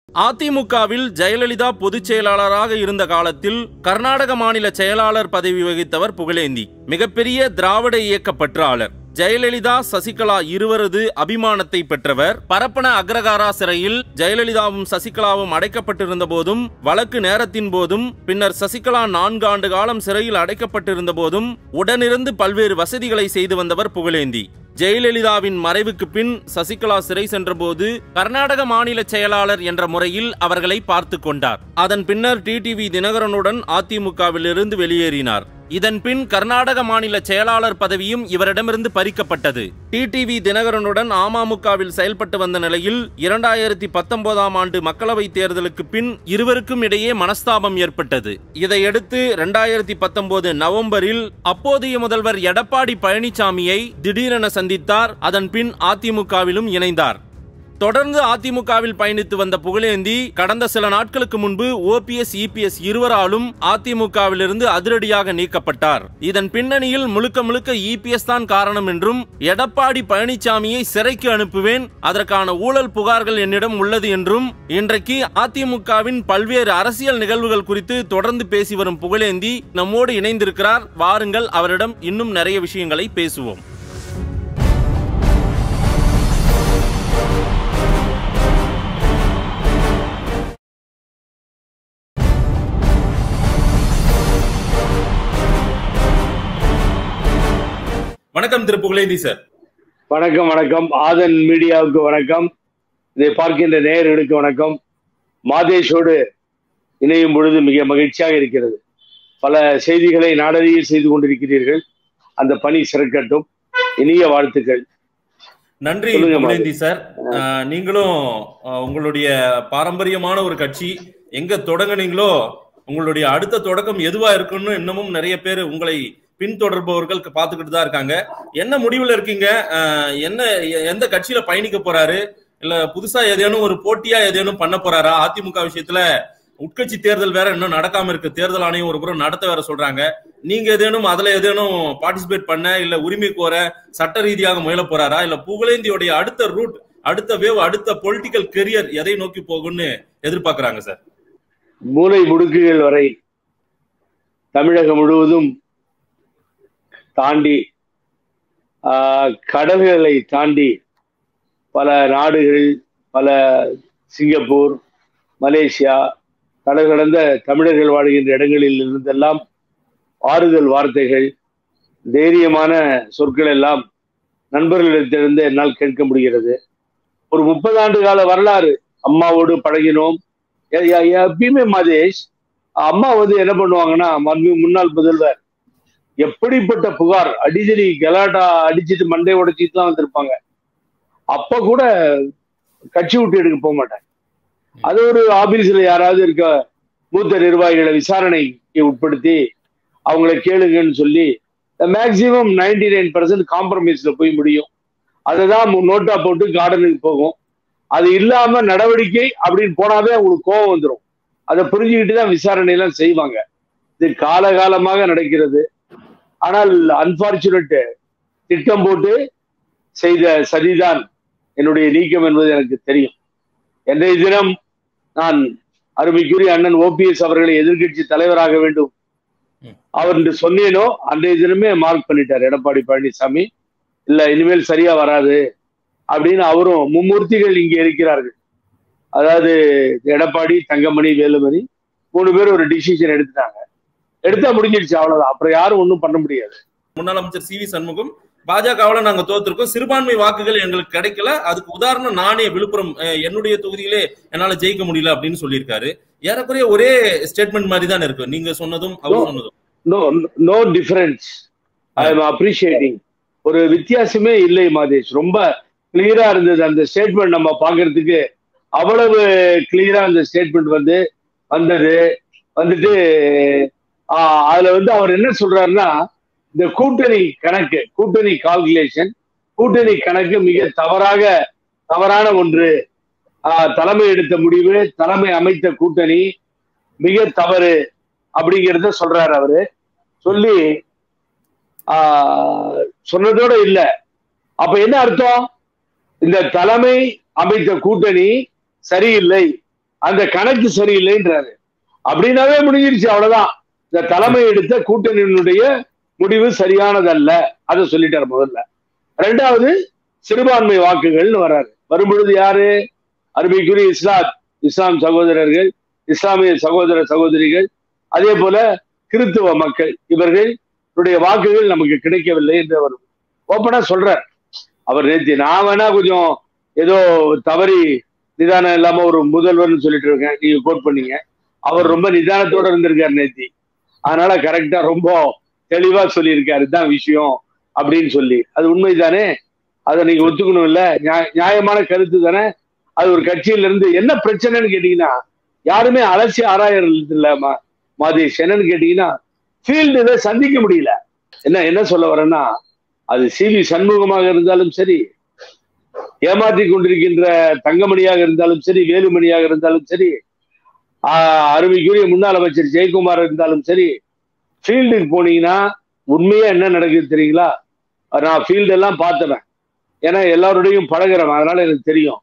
அதிமுகவில் ஜெயலலிதா பொதுச் செயலாளராக இருந்த காலத்தில் கர்நாடக மாநில செயலாளர் பதவி வகித்தவர் புகழேந்தி மிகப்பெரிய திராவிட இயக்க பற்றாளர் ஜெயலலிதா சசிகலா இருவரது அபிமானத்தை பெற்றவர் பரப்பன அக்ரகாரா சிறையில் ஜெயலலிதாவும் சசிகலாவும் அடைக்கப்பட்டிருந்த போதும் வழக்கு நேரத்தின் போதும் பின்னர் சசிகலா நான்கு ஆண்டு காலம் சிறையில் அடைக்கப்பட்டிருந்த போதும் உடனிருந்து பல்வேறு வசதிகளை செய்து வந்தவர் புகழேந்தி ஜெயலலிதாவின் மறைவுக்கு பின் சசிகலா சிறை சென்றபோது கர்நாடக மாநில செயலாளர் என்ற முறையில் அவர்களை பார்த்து கொண்டார் அதன் பின்னர் டிடிவி தினகரனுடன் அதிமுகவிலிருந்து வெளியேறினார் இதன் பின் கர்நாடக மாநில செயலாளர் பதவியும் இவரிடமிருந்து பறிக்கப்பட்டது டிடிவி தினகரனுடன் அமமுகவில் செயல்பட்டு வந்த நிலையில் இரண்டாயிரத்தி பத்தொன்பதாம் ஆண்டு மக்களவை தேர்தலுக்கு பின் இருவருக்கும் இடையே மனஸ்தாபம் ஏற்பட்டது இதையடுத்து இரண்டாயிரத்தி பத்தொன்பது நவம்பரில் அப்போதைய முதல்வர் எடப்பாடி பழனிசாமியை திடீரென சந்தித்தார் அதன் பின் அதிமுகவிலும் இணைந்தார் தொடர்ந்து அதிமுகவில் பயணித்து வந்த புகழேந்தி கடந்த சில நாட்களுக்கு முன்பு ஓபிஎஸ் இபிஎஸ் இருவராலும் அதிமுகவிலிருந்து அதிரடியாக நீக்கப்பட்டார் இதன் பின்னணியில் முழுக்க முழுக்க இபிஎஸ் தான் காரணம் என்றும் எடப்பாடி பழனிசாமியை சிறைக்கு அனுப்புவேன் அதற்கான ஊழல் புகார்கள் என்னிடம் உள்ளது என்றும் இன்றைக்கு அதிமுகவின் பல்வேறு அரசியல் நிகழ்வுகள் குறித்து தொடர்ந்து பேசி வரும் புகழேந்தி நம்மோடு இணைந்திருக்கிறார் வாருங்கள் அவரிடம் இன்னும் நிறைய விஷயங்களை பேசுவோம் வணக்கம் திரு புகழேந்தி சார் வணக்கம் வணக்கம் ஆதன் மீடியாவுக்கு வணக்கம் இதை பார்க்கின்ற நேயர்களுக்கு வணக்கம் மாதேஷோடு இணையும் பொழுது மிக மகிழ்ச்சியாக இருக்கிறது பல செய்திகளை நாடறியில் செய்து கொண்டிருக்கிறீர்கள் அந்த பணி சிறக்கட்டும் இனிய வாழ்த்துக்கள் நன்றி சொல்லுங்க, புகழேந்தி சார் அஹ், நீங்களும் அஹ், உங்களுடைய பாரம்பரியமான ஒரு கட்சி எங்க தொடங்குனீங்களோ உங்களுடைய அடுத்த தொடக்கம் எதுவா இருக்குன்னு இன்னமும் நிறைய பேர் உங்களை பின்தொடர்பவர்கள் பார்த்துக்கிட்டு தான் இருக்காங்க என்ன முடிவுல இருக்கீங்க அஹ், என்ன எ- எந்த கட்சியில பயணிக்க போறாரு இல்ல புதுசா ஏதேனும் ஒரு போட்டியா ஏதேனும் பண்ண போறாரா அதிமுக விஷயத்துல உட்கட்சி தேர்தல் வேற இன்னும் நடக்காம இருக்கு தேர்தல் ஆணையம் ஒரு புறம் நடத்த வேற சொல்றாங்க நீங்க ஏதேனும் அதுல ஏதேனும் பார்ட்டிசிபேட் பண்ண இல்ல உரிமை கோர சட்ட ரீதியாக முயல போறாரா இல்ல புகழேந்தியோடைய அடுத்த ரூட் அடுத்த வேவ் அடுத்த பொலிட்டிக்கல் கெரியர் எதை நோக்கி போகும்னு எதிர்பார்க்கறாங்க சார் மூலை முடுக்குகள் வரை தமிழகம் முழுவதும் தாண்டி ஆஹ், கடல்களை தாண்டி பல நாடுகள் பல சிங்கப்பூர் மலேசியா கடல் கடந்த தமிழர்கள் வாழ்கின்ற இடங்களில் இருந்தெல்லாம் ஆறுதல் வார்த்தைகள் தைரியமான சொற்கள் எல்லாம் நண்பர்களிடத்திலிருந்து என்னால் கேட்க முடிகிறது ஒரு முப்பது ஆண்டு கால வரலாறு அம்மாவோடு பழகினோம் எ- எ- எப்பயுமே மதேஷ் அம்மா வந்து என்ன பண்ணுவாங்கன்னா மன்மி முன்னாள் முதல்வர் எப்படிப்பட்ட புகார் அடிச்சடி கலாட்டா அடிச்சிட்டு மண்டை உடைச்சிட்டு தான் வந்திருப்பாங்க அப்ப கூட கட்சி விட்டு எடுக்க போக மாட்டாங்க அது ஒரு ஆபீஸ்ல யாராவது இருக்க மூத்த நிர்வாகிகளை விசாரணைக்கு உட்படுத்தி அவங்கள கேளுங்கன்னு சொல்லி மேக்சிமம் நைன்டி நைன் பர்சன்ட் காம்ப்ரமைஸ்ல போய் முடியும் அதுதான் நோட்டா போட்டு கார்டனுக்கு போகும் அது இல்லாம நடவடிக்கை அப்படின்னு போனாவே அவங்களுக்கு கோபம் வந்துடும் அதை புரிஞ்சுக்கிட்டு தான் விசாரணை எல்லாம் செய்வாங்க இது காலகாலமாக நடக்கிறது ஆனால் அன்பார்ச்சுனேட் திட்டம் போட்டு செய்த சதிதான் என்னுடைய நீக்கம் என்பது எனக்கு தெரியும் இன்றைய தினம் நான் அருமைக்குரிய அண்ணன் ஓபிஎஸ் அவர்களை எதிர்க்கட்சி தலைவராக வேண்டும் ம். அவர் என்று சொன்னேனோ அன்றைய தினமே மார்க் பண்ணிட்டார் எடப்பாடி பழனிசாமி இல்ல இனிமேல் சரியா வராது அப்படின்னு அவரும் மும்மூர்த்திகள் இங்கே இருக்கிறார்கள் அதாவது எடப்பாடி தங்கமணி வேலுமணி மூணு பேர் ஒரு டிசிஷன் எடுத்துட்டாங்க எடுத்தா முடிஞ்சிடுச்சு அவ்வளவுதான் அப்புறம் யாரும் ஒன்றும் பண்ண முடியாது முன்னாள் அமைச்சர் சி வி சண்முகம் பாஜகவுல நாங்க தோத்திருக்கோம் சிறுபான்மை வாக்குகள் எங்களுக்கு கிடைக்கல அதுக்கு உதாரணம் நானே விழுப்புரம் அஹ், என்னுடைய தொகுதியிலே என்னால ஜெயிக்க முடியல அப்படின்னு சொல்லியிருக்காரு ஏறக்குறைய ஒரே ஸ்டேட்மெண்ட் மாதிரி தான் இருக்கு நீங்க சொன்னதும் அவர் சொன்னதும் no no difference I am appreciating ஒரு வித்தியாசமே இல்லை மாதேஷ் ரொம்ப கிளியரா இருந்தது அந்த ஸ்டேட்மெண்ட் நம்ம பார்க்கிறதுக்கு அவ்வளவு கிளியரா அந்த ஸ்டேட்மெண்ட் வந்து வந்தது வந்துட்டு ஆஹ், அதுல வந்து அவர் என்ன சொல்றாருன்னா இந்த கூட்டணி கணக்கு கூட்டணி கால்குலேஷன் கூட்டணி கணக்கு மிக தவறாக தவறான ஒன்று ஆஹ், தலைமை எடுத்த முடிவு தலைமை அமைத்த கூட்டணி மிக தவறு அப்படிங்கிறத சொல்றாரு அவரு சொல்லி ஆஹ், சொன்னதோட இல்ல அப்ப என்ன அர்த்தம் இந்த தலைமை அமைத்த கூட்டணி சரியில்லை அந்த கணக்கு சரியில்லைன்றாரு அப்படின்னாவே முடிஞ்சிருச்சு அவ்வளவுதான் இந்த தலைமை எடுத்த கூட்டணியினுடைய முடிவு சரியானதல்ல அதை சொல்லிட்டார் முதல்ல ரெண்டாவது சிறுபான்மை வாக்குகள்னு வர்றாரு வரும்பொழுது யாரு அருமைக்குரிய இஸ்லாம் இஸ்லாம் சகோதரர்கள் இஸ்லாமிய சகோதர சகோதரிகள் அதே போல கிறித்துவ மக்கள் இவர்களுடைய வாக்குகள் நமக்கு கிடைக்கவில்லை என்று அவர் ஓப்பனா சொல்றார் அவர் நேற்று நான் வேணா கொஞ்சம் ஏதோ தவறி நிதானம் இல்லாம ஒரு முதல்வர்னு சொல்லிட்டு இருக்கேன் நீங்க கோட் பண்ணீங்க அவர் ரொம்ப நிதானத்தோட இருந்திருக்காரு நேத்தி அதனால கரெக்டா ரொம்ப தெளிவா சொல்லியிருக்காரு இதுதான் விஷயம் அப்படின்னு சொல்லி அது உண்மைதானே அதை நீங்க ஒத்துக்கணும் இல்ல நியாய- நியாயமான கருத்து தானே அது ஒரு கட்சியில இருந்து என்ன பிரச்சனைன்னு கேட்டீங்கன்னா யாருமே அலசி ஆராயறது இல்ல மா- மாதேஷ் என்னன்னு கேட்டீங்கன்னா ஃபீல்டுல சந்திக்க முடியல என்ன என்ன சொல்ல வரேன்னா அது சி வி சண்முகமாக இருந்தாலும் சரி ஏமாற்றி கொண்டிருக்கின்ற தங்கமணியாக இருந்தாலும் சரி வேலுமணியாக இருந்தாலும் சரி ஆஹ் அருமைக்குரிய முன்னாள் அமைச்சர் ஜெயக்குமார் இருந்தாலும் சரி ஃபீல்டுக்கு போனீங்கன்னா உண்மையா என்ன நடக்குது தெரியுங்களா நான் ஃபீல்டு எல்லாம் பார்த்தவன் ஏன்னா எல்லாரோடையும் பழகுறவன் அதனால எனக்கு தெரியும்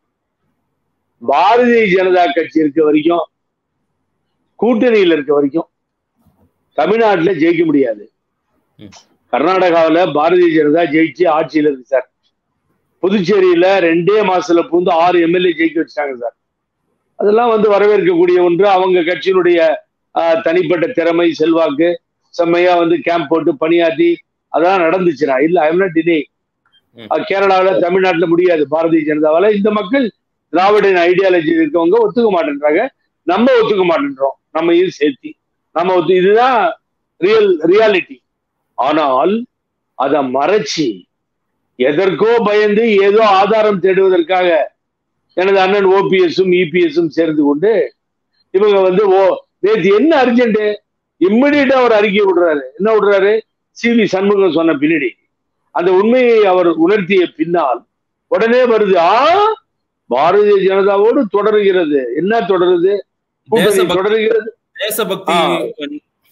பாரதிய ஜனதா கட்சி இருக்க வரைக்கும் கூட்டணியில் இருக்க வரைக்கும் தமிழ்நாட்டுல ஜெயிக்க முடியாது ம். கர்நாடகாவுல பாரதிய ஜனதா ஜெயிச்சு ஆட்சியில இருக்கு சார் புதுச்சேரியில ரெண்டே மாசத்துல பூந்து ஆறு எம்எல்ஏ ஜெயிக்க வச்சாங்க சார் அதெல்லாம் வந்து வரவேற்கக்கூடிய ஒன்று அவங்க கட்சியினுடைய ஆஹ், தனிப்பட்ட திறமை செல்வாக்கு செம்மையா வந்து கேம்ப் போட்டு பணியாற்றி அதெல்லாம் நடந்துச்சுனா இல்ல ஐம் நாட் டினே ம். கேரளாவுல தமிழ்நாட்டுல முடியாது பாரதிய ஜனதாவால இந்த மக்கள் திராவிடன் ஐடியாலஜி இருக்கவங்க ஒத்துக்க மாட்டேன்றாங்க நம்ம ஒத்துக்க மாட்டேன்றோம் நம்ம இது சேர்த்தி நம்ம ஒத்து இதுதான் ரியல் ரியாலிட்டி ஆனால் அதை மறைச்சி எதற்கோ பயந்து ஏதோ ஆதாரம் தேடுவதற்காக எனது அண்ணன் ஓபிஎஸும் இபிஎஸும் சேர்ந்து கொண்டு இவங்க வந்து ஓ நேற்று என்ன அர்ஜென்ட் இம்மிடியட்டா ஒரு அறிக்கை விடுறாரு என்ன விடுறாரு சி வி சண்முகம் சொன்ன பின்னாடி அந்த உண்மையை அவர் உணர்த்திய பின்னால் உடனே வருது ஆ பாரதிய ஜனதாவோடு தொடருகிறது என்ன தொடருது கூட்டணி தேசபக்தி தொடருகிறது தேசபக்தி ஆ.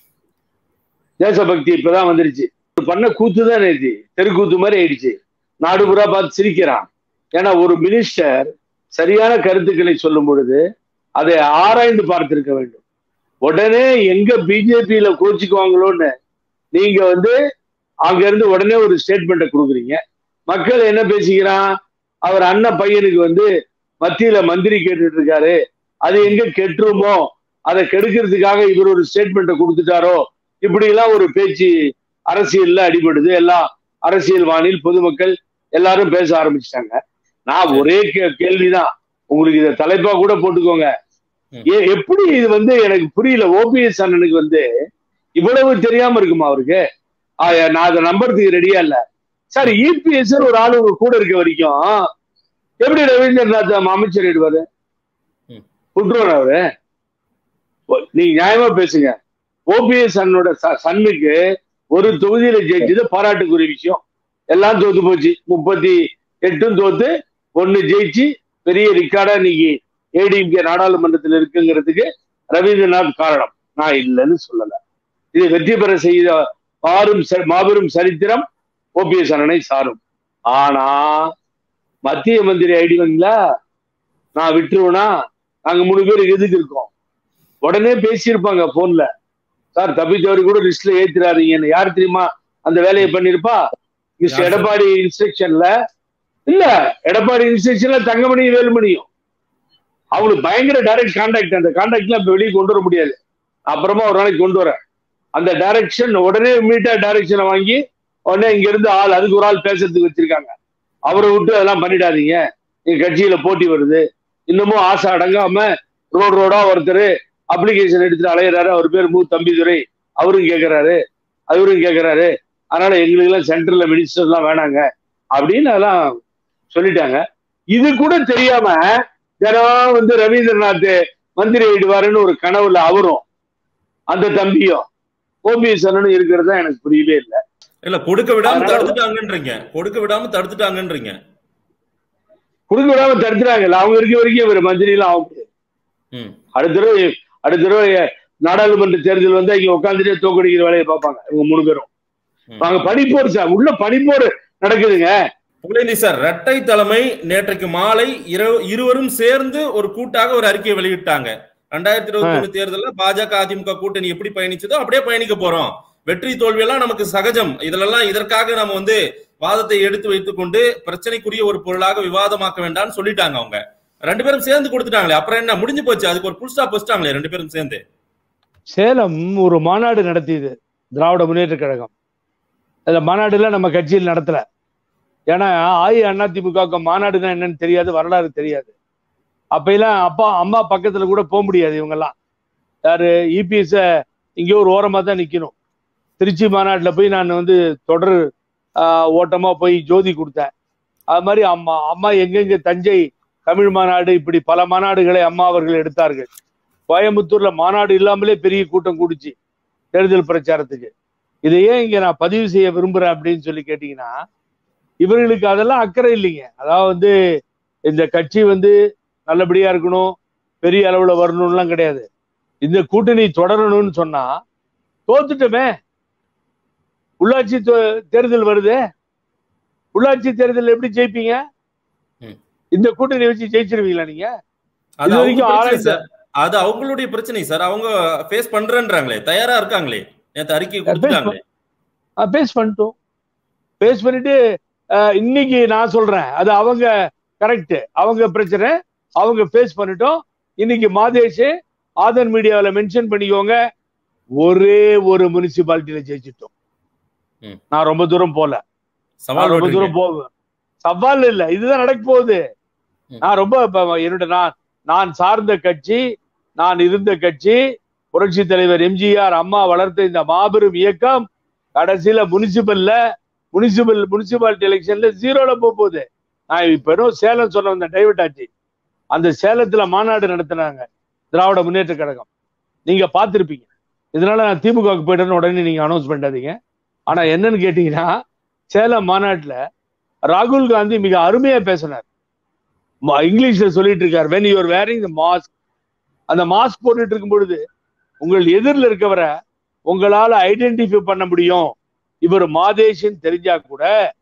தேசபக்தி இப்பதான் வந்துருச்சு பண்ண கூத்து தான் நேத்தி தெருக்கூத்து மாதிரி ஆயிடுச்சு நாடு பூரா பார்த்து சிரிக்கிறான் ஏன்னா ஒரு மினிஸ்டர் சரியான கருத்துக்களை சொல்லும் பொழுது அதை ஆராய்ந்து பார்த்திருக்க வேண்டும் உடனே எங்க பிஜேபியில கோச்சிக்குவாங்களோன்னு நீங்க வந்து அங்க இருந்து உடனே ஒரு ஸ்டேட்மெண்ட்டை கொடுக்குறீங்க மக்கள் என்ன பேசிக்கிறான் அவர் அண்ணன் பையனுக்கு வந்து மத்தியில மந்திரி கேட்டுட்டு இருக்காரு அது எங்க கெட்டுருமோ அதை கெடுக்கிறதுக்காக இவர் ஒரு ஸ்டேட்மெண்ட்டை கொடுத்துட்டாரோ இப்படி எல்லாம் ஒரு பேச்சு அரசியல்ல அடிபடுது எல்லாம் அரசியல் வானில் பொதுமக்கள் எல்லாரும் பேச ஆரம்பிச்சிட்டாங்க நான் ஒரே கே- கேள்விதான் உங்களுக்கு இதை தலைப்பா கூட போட்டுக்கோங்க ம். ஏ- எப்படி இது வந்து எனக்கு புரியல ஓபிஎஸ் அண்ணனுக்கு வந்து இவ்வளவு தெரியாம இருக்குமா அவருக்கு ஆ, நான் அதை நம்புறதுக்கு ரெடியா இல்ல சார் இபிஎஸ் ஒரு ஆளு உங்க கூட இருக்க வரைக்கும் எப்படி ரவீந்திரநாத் அமைச்சர் ஆயிடுவாரு ம். விட்டுருவாரு அவரு ஓ, நீங்க நியாயமா பேசுங்க ஓபிஎஸ் அண்ணனோட ச- சன்னுக்கு ஒரு தொகுதியில ஜெயிச்சது பாராட்டுக்குரிய விஷயம் எல்லாம் தோத்து போச்சு முப்பத்தி எட்டும் தோத்து ஒண்ணு ஜெயிச்சு பெரிய ரிக்கார்டா இன்னைக்கு ஏடிஎம்கே நாடாளுமன்றத்தில் இருக்குங்கிறதுக்கு ரவீந்திரநாத் காரணம் நான் இல்லைன்னு சொல்லல இது வெற்றி பெற செய்த மாறும் ச- மாபெரும் சரித்திரம் ஓபிஎஸ் அண்ணனை சாரும் ஆனா மத்திய மந்திரி ஐடிவங்களா நான் விட்டுருவேனா நாங்க மூணு பேர் எதுக்கு இருக்கோம் உடனே பேசியிருப்பாங்க போன்ல சார் தப்பித்தவரி கூட லிஸ்ட்ல ஏத்துறாதீங்கன்னு யார் தெரியுமா அந்த வேலையை பண்ணிருப்பா மிஸ்டர் யார் சார்? எடப்பாடி இன்ஸ்ட்ரக்ஷன்ல இல்ல எடப்பாடி இன்ஸ்ட்ரக்ஷன்ல தங்கமணி வேலுமணியும் அவங்களுக்கு பயங்கர டைரக்ட் கான்டாக்ட் அந்த கான்டாக்ட்லாம் இப்ப வெளியே கொண்டு வர முடியாது அப்புறமா ஒரு நாளைக்கு கொண்டு வரேன் அந்த டைரக்ஷன் உடனே மீட்டா டைரக்ஷனை வாங்கி உடனே இங்க இருந்து ஆள் அதுக்கு ஒரு ஆள் பேசுறதுக்கு வச்சிருக்காங்க அவரை விட்டு அதெல்லாம் பண்ணிடாதீங்க எங்க கட்சியில போட்டி வருது இன்னமும் ஆசை அடங்காம ரோடு ரோடா ஒருத்தர் அப்ளிகேஷன் எடுத்துட்டு அலையிறாரு அவர் பேர் மு தம்பிதுரை அவரும் கேட்கிறாரு அவரும் கேட்கிறாரு அதனால எங்களுக்கு எல்லாம் சென்ட்ரல்ல மினிஸ்டர் எல்லாம் வேணாங்க அப்படின்னு அதெல்லாம் சொல்லிட்டாங்க இது கூட தெரியாம தினம் வந்து ரவீந்திரநாத் மந்திரி ஆயிடுவாருன்னு ஒரு கனவுல அவரும் அந்த தம்பியும் ஓபிஎஸ் அண்ணனும் இருக்கிறது தான் எனக்கு புரியவே இல்லை இல்ல கொடுக்க விடாம அதனால- தடுத்துட்டாங்கன்றீங்க கொடுக்க விடாம தடுத்துட்டாங்கன்றீங்க கொடுக்க விடாம தடுத்துறாங்கல்ல அவங்க இருக்க வரைக்கும் இவர் மந்திரி எல்லாம் ஆக முடியாது ம் அடுத்த தடவை அடுத்த தடவை நாடாளுமன்ற தேர்தல் வந்து இங்க உட்காந்துட்டே தோக்கடிக்கிற வேலையை பார்ப்பாங்க இவங்க மூணு பேரும் ம். நாங்க பனிப்போர் சார் உள்ள பனிப்போர் நடக்குதுங்க புகழேந்தி சார் இரட்டை தலைமை நேற்றைக்கு மாலை இரு- இருவரும் சேர்ந்து ஒரு கூட்டாக ஒரு அறிக்கையை வெளியிட்டாங்க ரெண்டாயிரத்தி இருபத்தி ஒண்ணு தேர்தல்ல பாஜக அதிமுக கூட்டணி எப்படி பயணிச்சதோ அப்படியே பயணிக்க போறோம் வெற்றி தோல்வி எல்லாம் நமக்கு சகஜம் இதுலெல்லாம் இதற்காக நம்ம வந்து வாதத்தை எடுத்து வைத்துக் கொண்டு பிரச்சனைக்குரிய ஒரு பொருளாக விவாதமாக்க வேண்டாம்னு சொல்லிட்டாங்க அவங்க ரெண்டு பேரும் சேர்ந்து கொடுத்துட்டாங்களே அப்புறம் என்ன முடிஞ்சு போச்சு அதுக்கு ஒரு புல் ஸ்டாப் வச்சிட்டாங்களே ரெண்டு பேரும் சேர்ந்து சேலம் ஒரு மாநாடு நடத்தியது திராவிட முன்னேற்ற கழகம் அந்த மாநாடுல நம்ம கட்சியில் நடத்தல ஏன்னா அஇஅதிமுக மாநாடுனா என்னன்னு தெரியாது வரலாறு தெரியாது அப்பெல்லாம் அப்பா அம்மா பக்கத்துல கூட போக முடியாது இவங்கெல்லாம் யாரு இபிஎஸ் இங்கே ஒரு ஓரமா தான் நிக்கணும் திருச்சி மாநாட்டுல போய் நான் வந்து தொடர் ஆஹ், ஓட்டமா போய் ஜோதி கொடுத்தேன் அது மாதிரி அம்மா அம்மா எங்கெங்க தஞ்சை தமிழ் மாநாடு இப்படி பல மாநாடுகளை அம்மா அவர்கள் எடுத்தார்கள் கோயம்புத்தூர்ல மாநாடு இல்லாமலே பெரிய கூட்டம் கூடிச்சு தேர்தல் பிரச்சாரத்துக்கு இதை ஏன் இங்க நான் பதிவு செய்ய விரும்புறேன் அப்படின்னு சொல்லி கேட்டீங்கன்னா இவர்களுக்கு அதெல்லாம் அக்கறை இல்லைங்க அதாவது வந்து இந்த கட்சி வந்து நல்லபடியா இருக்கணும் பெரிய அளவுல வரணும்லாம் கிடையாது இந்த கூட்டணி தொடரணும்னு சொன்னா தோத்துட்டோமே உள்ளாட்சி தோ- தேர்தல் வருதே உள்ளாட்சி தேர்தல் எப்படி ஜெயிப்பீங்க ம். இந்த கூட்டணி வச்சு ஜெயிச்சிருவீங்களா நீங்க அது இது அவங்க வரைக்கும் பிரச்சனை ஆராய்ச்சி- சார் அது அவங்களுடைய பிரச்சனை சார் அவங்க ஃபேஸ் பண்றேன்றாங்களே தயாரா இருக்காங்களே நேத்து அறிக்கை கொடுத்துட்டாங்களே பேஸ் பண்ணிட்டோம் பேஸ் பண்ணிட்டு அஹ், இன்னைக்கு நான் சொல்றேன் அது அவங்க கரெக்ட் அவங்க பிரச்சனை அவங்க பேஸ் பண்ணிட்டோம் இன்னைக்கு மாதேஷ் ஆதன் மீடியாவுல மென்ஷன் பண்ணிக்கோங்க ஒரே ஒரு முனிசிபாலிட்டியில ஜெயிச்சிட்டோம் ம். நான் ரொம்ப தூரம் போல சவால் நான் ரொம்ப விடுறீங்க. தூரம் போவேன் சவால் இல்ல இதுதான் நடக்க போகுது ம். நான் ரொம்ப இப்ப என்னோட நான் நான் சார்ந்த கட்சி நான் இருந்த கட்சி புரட்சி தலைவர் எம்ஜிஆர் அம்மா வளர்த்த இந்த மாபெரும் இயக்கம் கடைசியில முனிசிபல்ல முனிசிபல் முனிசிபாலிட்டி எலெக்ஷன்ல ஜீரோல போக போகுது நான் இப்ப இன்னும் சேலம் சொல்ல வந்தேன் டைவர்ட் ஆச்சு அந்த சேலத்துல மாநாடு நடத்தினாங்க திராவிட முன்னேற்ற கழகம் நீங்க பார்த்திருப்பீங்க இதனால நான் திமுகவுக்கு போயிட்டேன்னு உடனே நீங்க அனௌன்ஸ் பண்ணாதீங்க ஆனா என்னன்னு கேட்டீங்கன்னா சேலம் மாநாட்டுல ராகுல் காந்தி மிக அருமையா பேசினார் ம- இங்கிலீஷ்ல சொல்லிட்டு இருக்கார் when you're wearing the mask அந்த மாஸ்க் போட்டுட்டு இருக்கும் பொழுது உங்கள் எதிரில் இருக்கவரை உங்களால ஐடென்டிஃபை பண்ண முடியும் இவர் மாதேஷன் தெரிஞ்சா கூட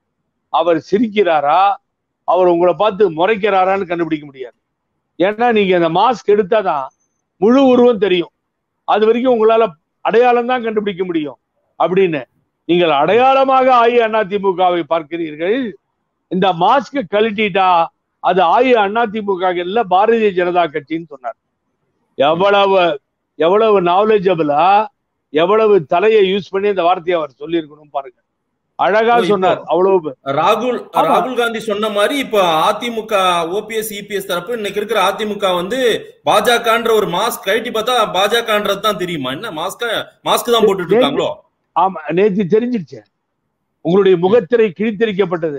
அவர் சிரிக்கிறாரா அவர் உங்களை பார்த்து முறைக்கிறாரான்னு கண்டுபிடிக்க முடியாது ஏன்னா நீங்க அந்த மாஸ்க் எடுத்தாதான் முழு உருவம் தெரியும் அது வரைக்கும் உங்களால அடையாளம் தான் கண்டுபிடிக்க முடியும் அப்படின்னு நீங்கள் அடையாளமாக அஇஅதிமுகவை பார்க்கிறீர்கள் இந்த மாஸ்க் கழட்டிட்டா அது அஇஅதிமுக இல்ல பாரதிய ஜனதா கட்சின்னு சொன்னார் எவ்வளவு எவ்வளவு நாலேஜபிளா எவ்வளவு தலையை யூஸ் பண்ணி அந்த வார்த்தையை அவர் சொல்லியிருக்கணும் பாருங்க அழகா ஓ, இப்போ- சொன்னார் அவ்வளவு ராகுல் ஆமா. ராகுல் காந்தி சொன்ன மாதிரி இப்ப அதிமுக ஓபிஎஸ் இபிஎஸ் தரப்பு இன்னைக்கு இருக்கிற அதிமுக வந்து பாஜகன்ற ஒரு மாஸ்க் கழட்டி பார்த்தா பாஜகன்றது தான் தெரியுமா என்ன மாஸ்க மாஸ்க் தான் போட்டுட்டு இருக்காங்களோ ஆமா நேத்து தெரிஞ்சிருச்சு உங்களுடைய முகத்திரை கிழித்தெரிக்கப்பட்டது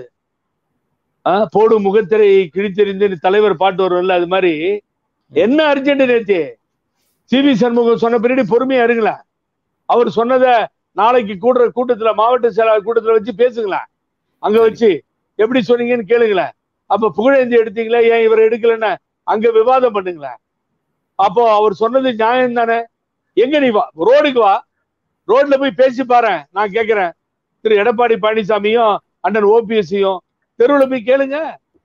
ஆ, போடு முகத்திரை கிழித்தெறிந்து தலைவர் பாட்டு வரும்ல அது மாதிரி என்ன அர்ஜென்ட் நேத்து சிவி சண்முகம் சொன்ன பின்னாடி பொறுமையா இருங்களேன் அவர் சொன்னதை நாளைக்கு கூடுற கூட்டத்துல மாவட்ட செயலாளர் கூட்டத்துல வச்சு பேசுங்களேன் அங்க வச்சு எப்படி சொன்னீங்கன்னு கேளுங்களேன் அப்ப புகழேந்தி எடுத்தீங்களா ஏன் இவர் எடுக்கலன்னு அங்க விவாதம் பண்ணுங்களேன் அப்போ அவர் சொன்னது நியாயம் தானே எங்க நீ வா ரோடுக்கு வா ரோட்ல போய் பேசி பாரு நான் கேக்குறேன் திரு எடப்பாடி பழனிசாமியும் அண்ணன் ஓபிஎஸ்சியும் தெருவுல போய் கேளுங்க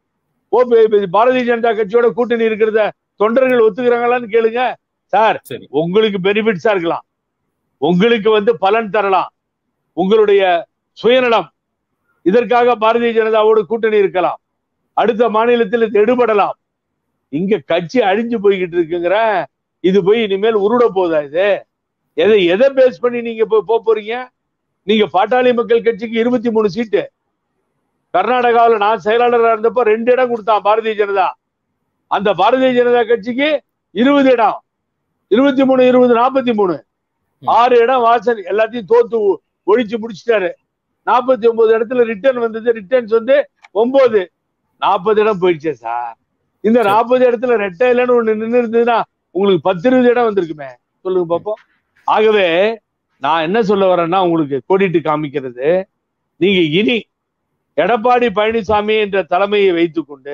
ஓபி பாரதிய ஜனதா கட்சியோட கூட்டணி இருக்கிறத தொண்டர்கள் ஒத்துக்கிறாங்களான்னு கேளுங்க சார் சரி. உங்களுக்கு பெனிஃபிட்ஸா இருக்கலாம் உங்களுக்கு வந்து பலன் தரலாம் உங்களுடைய சுயநலம் இதற்காக பாரதிய ஜனதாவோடு கூட்டணி இருக்கலாம் அடுத்த மாநிலத்தில் இது எடுபடலாம் இங்க கட்சி அழிஞ்சு போய்கிட்டு இருக்குங்கிற இது போய் இனிமேல் உருட போதா இது எதை எதை பேஸ் பண்ணி நீங்க போய் போக போறீங்க நீங்க பாட்டாளி மக்கள் கட்சிக்கு இருபத்தி மூணு சீட்டு கர்நாடகாவில் நான் செயலாளராக இருந்தப்போ ரெண்டு இடம் கொடுத்தான் பாரதிய ஜனதா அந்த பாரதிய ஜனதா கட்சிக்கு இருபது இடம் இருபத்தி மூணு இருபது நாற்பத்தி மூணு ஆறு இடம் வாசல் எல்லாத்தையும் தோத்து ஒ- ஒழிச்சு முடிச்சிட்டாரு நாற்பத்தி ஒன்பது இடத்துல ரிட்டர்ன் வந்தது ரிட்டர்ன்ஸ் வந்து ஒன்பது நாற்பது இடம் போயிடுச்சே சார் இந்த சரி. நாற்பது இடத்துல ரெட்டை இல்லைன்னு ஒண்ணு நின்று இருந்ததுன்னா உங்களுக்கு பத்து இருபது இடம் வந்திருக்குமே சொல்லுங்க பாப்போம் ஆகவே நான் என்ன சொல்ல வரேன்னா உங்களுக்கு கோடிட்டு காமிக்கிறது நீங்க இனி எடப்பாடி பழனிசாமி என்ற தலைமையை வைத்துக்கொண்டு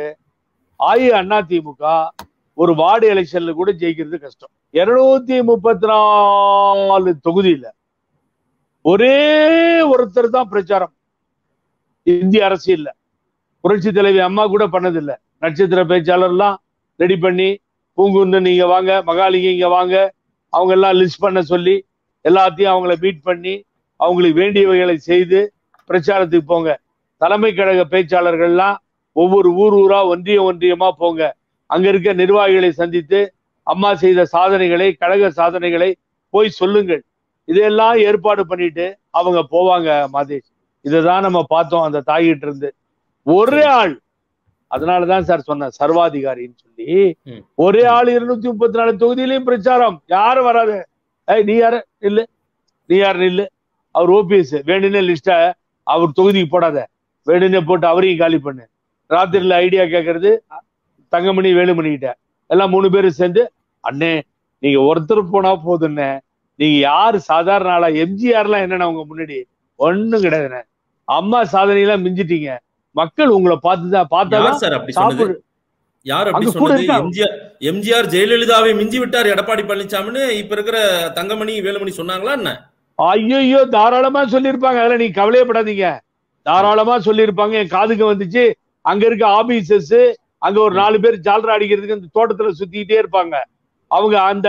அஇஅதிமுக ஒரு வார்டு எலெக்ஷன்ல கூட ஜெயிக்கிறது கஷ்டம் இருநூத்தி முப்பத்தி நாலு தொகுதியில ஒரே ஒருத்தர் தான் பிரச்சாரம் இந்திய அரசியல்ல புரட்சி தலைவி அம்மா கூட பண்ணதில்ல நட்சத்திர பேச்சாளர்லாம் ரெடி பண்ணி பூங்குன்னு நீங்க வாங்க மகாலிங்க இங்க வாங்க அவங்க எல்லாம் லிஸ்ட் பண்ண சொல்லி எல்லாத்தையும் அவங்கள மீட் பண்ணி அவங்களுக்கு வேண்டியவைகளை செய்து பிரச்சாரத்துக்கு போங்க தலைமை கழக பேச்சாளர்கள்லாம் ஒவ்வொரு ஊர் ஊரா ஒன்றிய ஒன்றியமா போங்க அங்க இருக்க நிர்வாகிகளை சந்தித்து அம்மா செய்த சாதனைகளை கழக சாதனைகளை போய் சொல்லுங்கள் இதையெல்லாம் ஏற்பாடு பண்ணிட்டு அவங்க போவாங்க மாதேஷ் இதைதான் நம்ம பார்த்தோம் அந்த தாயிட்ட இருந்து ஒரே ஆள் அதனாலதான் சார் சொன்னேன் சர்வாதிகாரின்னு சொல்லி ம். ஒரே ஆள் இருநூத்தி முப்பத்தி நாலு தொகுதியிலையும் பிரச்சாரம் யாரும் வராது ஏய் நீ யாரு இல்ல நீ யாரு இல்ல அவர் ஓபிஎஸ் வேணும்னே லிஸ்ட அவர் தொகுதிக்கு போடாத வேணும்னே போட்டு அவரையும் காலி பண்ணு ராத்திரில ஐடியா கேட்கறது தங்கமணி வேலுமணிகிட்ட எல்லாம் மூணு பேரும் சேர்ந்து அண்ணே நீங்க ஒருத்தர் போனா போதுண்ணே நீங்க யாரு சாதாரண ஆளா எம்ஜிஆர்லாம் என்னண்ணா உங்க முன்னாடி ஒண்ணும் கிடையாதுண்ணே அம்மா சாதனையெல்லாம் மிஞ்சிட்டீங்க மக்கள் உங்களை பார்த்துதான் பார்த்தாதான் யார் சார் அப்படி சொன்னது சாப்பிடு யார் அப்படி அங்க கூட சொன்னது இருக்கா? எம்ஜிஆர் எம்ஜிஆர் ஜெயலலிதாவை மிஞ்சி விட்டார் எடப்பாடி பழனிசாமின்னு இப்ப இருக்கிற தங்கமணி வேலுமணி சொன்னாங்களா என்ன ஐயோ தாராளமா சொல்லியிருப்பாங்க அதுல நீங்க கவலையப்படாதீங்க தாராளமா சொல்லியிருப்பாங்க என் காதுக்கு வந்துச்சு அங்க இருக்க ஆபீசர்ஸ் அங்க ஒரு நாலு பேர் ஜால்ரா அடிக்கிறதுக்கு அந்த தோட்டத்துல சுத்திக்கிட்டே இருப்பாங்க அவங்க அந்த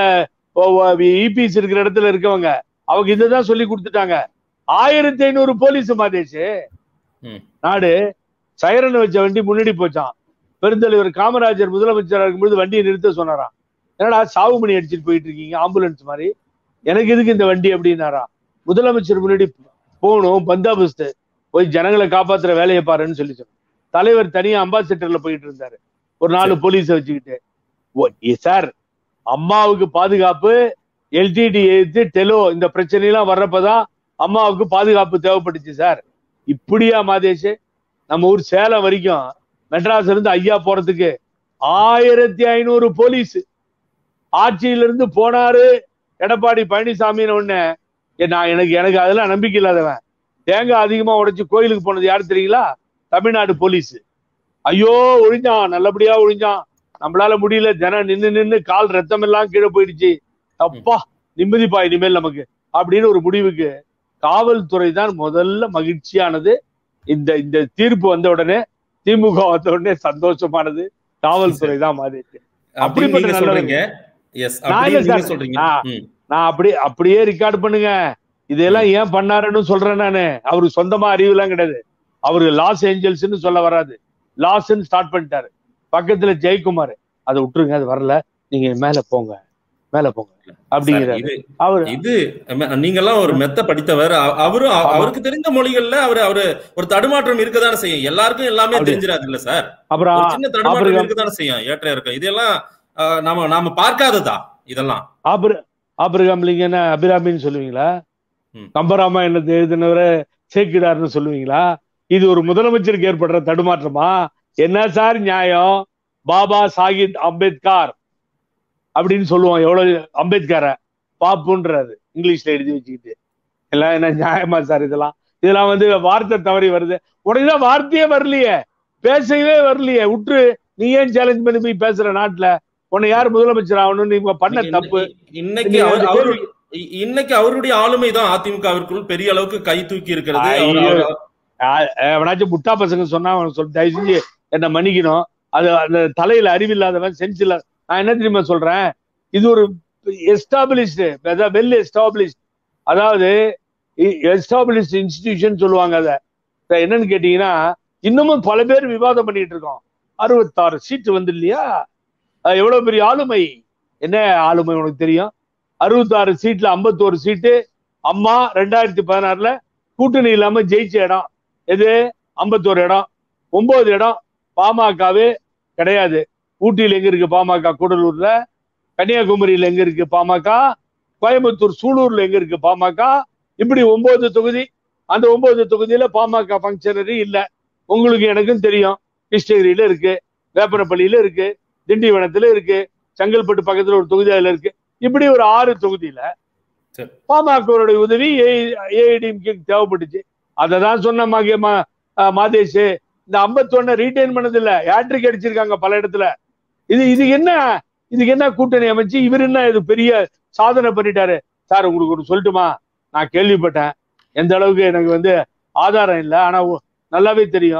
இபிஎஸ் இருக்கிற இடத்துல இருக்கவங்க அவங்க இதுதான் சொல்லி கொடுத்துட்டாங்க ஆயிரத்தி ஐநூறு போலீஸ் மாதேஷ் ம். நாடு சைரன் வச்ச வண்டி முன்னாடி போச்சான் பெருந்தலைவர் காமராஜர் முதலமைச்சரா இருக்கும்போது வண்டியை நிறுத்த சொன்னாராம் என்னடா சாவு மணி அடிச்சிட்டு போயிட்டு இருக்கீங்க ஆம்புலன்ஸ் மாதிரி எனக்கு எதுக்கு இந்த வண்டி அப்படின்னாரா முதலமைச்சர் முன்னாடி போகணும் பந்தாபஸ்து போய் ஜனங்களை காப்பாத்துற வேலையை பாருன்னு சொல்லி சொன்னார் தலைவர் தனியா அம்பாசிடர்ல போயிட்டு இருந்தாரு ஒரு நாலு போலீஸை வச்சுக்கிட்டு ஓ, ஏ சார் அம்மாவுக்கு பாதுகாப்பு எல்டிடி எடுத்து டெலோ இந்த பிரச்சனைலாம் வர்றப்பதான் அம்மாவுக்கு பாதுகாப்பு தேவைப்பட்டுச்சு சார் இப்படியா மாதேஷ் நம்ம ஊர் சேலம் வரைக்கும் மெட்ராஸ்ல இருந்து ஐயா போறதுக்கு ஆயிரத்தி ஐநூறு போலீஸ் ஆட்சியில இருந்து போனாரு எடப்பாடி பழனிசாமின்னு ஒண்ணு ஏ, நான் எனக்கு எனக்கு அதெல்லாம் நம்பிக்கை இல்லாதவன் தேங்காய் அதிகமா உடைச்சு கோயிலுக்கு போனது யாரு தெரியுங்களா தமிழ்நாடு போலீஸ் ஐயோ ஒழிஞ்சான் நல்லபடியா ஒழிஞ்சான் நம்மளால முடியல ஜனம் நின்னு நின்னு கால் ரத்தம் எல்லாம் கீழே போயிடுச்சு அப்பா நிம்மதிப்பா இனிமேல் நமக்கு அப்படின்னு ஒரு முடிவுக்கு காவல்துறை தான் முதல்ல மகிழ்ச்சியானது இந்த இந்த தீர்ப்பு வந்த உடனே திமுக வந்த உடனே சந்தோஷமானது காவல்துறை தான் மாறிடுச்சு அப்படின்னு அப்படிப்பட்ட நீங்க நல்லவர். சொல்றீங்க எஸ் நான் அப்படின்னு இல்ல நீங்க சார். சொல்றீங்க நான் ம். நான் அப்படி அப்படியே ரெக்கார்ட் பண்ணுங்க இதெல்லாம் ஏன் பண்ணாருன்னு சொல்றேன் நானு அவருக்கு சொந்தமா அறிவுலாம் கிடையாது அவரு லாஸ் ஏஞ்சல்ஸ்னு சொல்ல வராது லாஸ்ன்னு ஸ்டார்ட் பண்ணிட்டாரு பக்கத்துல ஜெயக்குமார் அதை விட்டுருங்க அது வரல நீங்க மேல போங்க மேல போங்க அப்படிங்கிறாரு இது அவரு இது நீங்க எல்லாம் ஒரு மெத்த படித்தவர் அ- அவரும் அ- ஆமா. அவருக்கு தெரிந்த மொழிகள்ல அவரு அவரு ஒரு தடுமாற்றம் இருக்கதானே செய்யும் எல்லாருக்கும் எல்லாமே அப்படி. தெரிஞ்சிடாது இல்ல சார் அப்புறம் ஒரு சின்ன தடுமாற்றம் அப்புறம் இருக்கதானே செய்யும் ஏற்ற இறக்கம் இதெல்லாம் அஹ், நாம நாம பார்க்காததா இதெல்லாம் ஆபிர ஆபிரகாம் லிங்கன அபிராமின்னு சொல்லுவீங்களா ம். கம்பராமாயணத்தை எழுதினவரை சேக்கிடார்னு சொல்லுவீங்களா இது ஒரு முதலமைச்சருக்கு ஏற்படுற தடுமாற்றமா என்ன சார் நியாயம் பாபா சாஹித் அம்பேத்கர் அப்படின்னு சொல்லுவோம் எவ்வளவு அம்பேத்கரை பாப்புன்றாரு இங்கிலீஷ்ல எழுதி வச்சுக்கிட்டு எல்லாம் என்ன நியாயமா சார் இதெல்லாம் இதெல்லாம் வந்து வார்த்தை தவறி வருது உடனே வார்த்தையே வரலையே பேசவே வரலையே விட்டுரு நீ ஏன் சேலஞ்ச் பண்ணி போய் பேசுற நாட்டுல உன்னை யார் முதலமைச்சர் ஆகணும்னு நீங்க பண்ண இன்னைக்கு- தப்பு இன்னைக்கு நீங்க அவர் வந்து அவரு இ- இன்னைக்கு அவருடைய ஆளுமை தான் அதிமுகவிற்குள் பெரிய அளவுக்கு கை தூக்கி இருக்கிறது அவர்- ஐயோ. அவர்- ஆ- எவனாச்சும் முட்டா பசங்க சொன்னா அவன் சொல்லி தயவு செஞ்சு என்ன மன்னிக்கணும் அது அந்த தலையில அறிவில்லாதவன் சென்ஸ் இல்ல நான் என்ன தெரியுமா சொல்றேன் இது ஒரு எஸ்டாப்ளிஷ்டு வெல் எஸ்டாப்ளிஷ்ட் அதாவது எஸ்டாப்ளிஷ்ட் இன்ஸ்டிடியூஷன் சொல்லுவாங்க அதை இப்ப என்னன்னு கேட்டீங்கன்னா இன்னமும் பல பேர் விவாதம் பண்ணிட்டு இருக்கோம் அறுபத்தாறு சீட்டு வந்து இல்லையா அது எவ்வளவு பெரிய ஆளுமை என்ன ஆளுமை உனக்கு தெரியும் அறுபத்தாறு சீட்ல ஐம்பத்தோரு சீட்டு அம்மா ரெண்டாயிரத்தி பதினாறுல கூட்டணி இல்லாம ஜெயிச்ச இடம் எது ஐம்பத்தோரு இடம் ஒன்பது இடம் பாமகவே கிடையாது ஊட்டியில எங்க இருக்கு பாமக கூடலூர்ல கன்னியாகுமரியில எங்க இருக்கு பாமக கோயம்புத்தூர் சூலூர்ல எங்க இருக்கு பாமக இப்படி ஒன்பது தொகுதி அந்த ஒன்பது தொகுதியில பாமக ஃபங்க்ஷனரி இல்ல உங்களுக்கு எனக்கும் தெரியும் கிருஷ்ணகிரியில இருக்கு வேப்பனப்பள்ளியில இருக்கு திண்டிவனத்துல இருக்கு செங்கல்பட்டு பக்கத்துல ஒரு தொகுதி அதுல இருக்கு இப்படி ஒரு ஆறு தொகுதியில சரி. பாமகவுடைய உதவி ஏஐடிஎம்கே தேவைப்பட்டுச்சு அதை தான் சொன்ன மகே- மா- அஹ் மாதேஷ் இந்த 51 ரீட்டைன் பண்ணது இல்ல ஹேட்ரிக் அடிச்சிருக்காங்க பல இடத்துல இது இதுக்கு என்ன இதுக்கு என்ன கூட்டணி அமைச்சு இவர் என்ன இது பெரிய சாதனை பண்ணிட்டாரு சார் உங்களுக்கு ஒரு சொல்லட்டுமா நான் கேள்விப்பட்டேன் எந்த அளவுக்கு எனக்கு வந்து ஆதாரம் இல்லை ஆனா ஒ- நல்லாவே தெரியும்